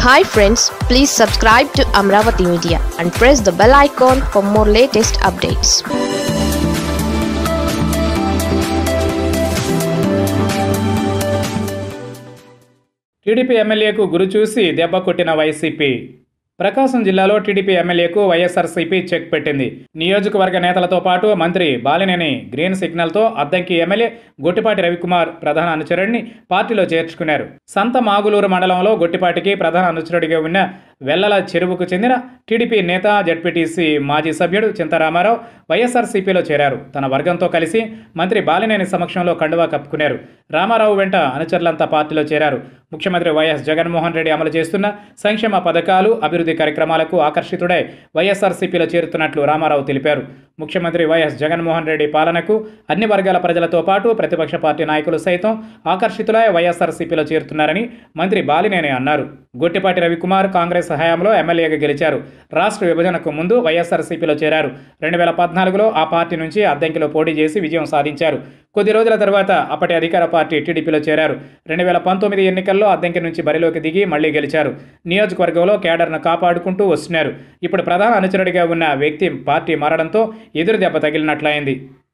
hi friends please subscribe to Amaravati media and press the bell icon for more latest updates TDP ఎమ్మెల్యేకు గురి చూసి దెబ్బ కొట్టిన YCP ప్రకాశం జిల్లాలో టీడీపీ ఎమ్మెల్యేకు వైఎస్ఆర్సీపీ చెక్ పెట్టింది నియోజకవర్గ నేతలతో పాటు మంత్రి బాలినేని గ్రీన్ సిగ్నల్తో అద్దంకి ఎమ్మెల్యే గొట్టిపాటి రవికుమార్ ప్రధాన అనుచరుడిని పార్టీలో చేర్చుకున్నారు సంత మాగులూరు మండలంలో గొట్టిపాటికి ప్రధాన అనుచరుడిగా ఉన్న వెల్లల చెరువుకు చెందిన టీడీపీ నేత జడ్పీటీసీ మాజీ సభ్యుడు చింతారామారావు వైఎస్ఆర్సీపీలో చేరారు తన వర్గంతో కలిసి మంత్రి బాలినేని సమక్షంలో కండువా కప్పుకున్నారు రామారావు వెంట అనుచరులంతా పార్టీలో చేరారు ముఖ్యమంత్రి వైఎస్ జగన్మోహన్ రెడ్డి అమలు చేస్తున్న సంక్షేమ పథకాలు అభివృద్ధి కార్యక్రమాలకు ఆకర్షితుడై వైఎస్ఆర్సీపీలో చేరుతున్నట్లు రామారావు తెలిపారు ముఖ్యమంత్రి వైఎస్ జగన్మోహన్ రెడ్డి పాలనకు అన్ని వర్గాల ప్రజలతో పాటు ప్రతిపక్ష పార్టీ నాయకులు సైతం ఆకర్షితులై వైఎస్ఆర్సీపీలో చేరుతున్నారని మంత్రి బాలినేని అన్నారు గొట్టిపాటి రవికుమార్ కాంగ్రెస్ హయాంలో ఎమ్మెల్యేగా గెలిచారు రాష్ట్ర విభజనకు ముందు వైఎస్ఆర్సీపీలో చేరారు రెండు వేల పద్నాలుగులో ఆ పార్టీ నుంచి అద్దంకిలో పోటీ చేసి విజయం సాధించారు కొద్ది రోజుల తర్వాత అప్పటి అధికార పార్టీ టీడీపీలో చేరారు రెండు వేల పంతొమ్మిది ఎన్నికల్లో అద్దంకి నుంచి బరిలోకి దిగి మళ్లీ గెలిచారు నియోజకవర్గంలో కేడర్ను కాపాడుకుంటూ వస్తున్నారు ఇప్పుడు ప్రధాన అనుచరుడిగా ఉన్న వ్యక్తి పార్టీ మారడంతో ఎదురు దెబ్బ తగిలినట్లయింది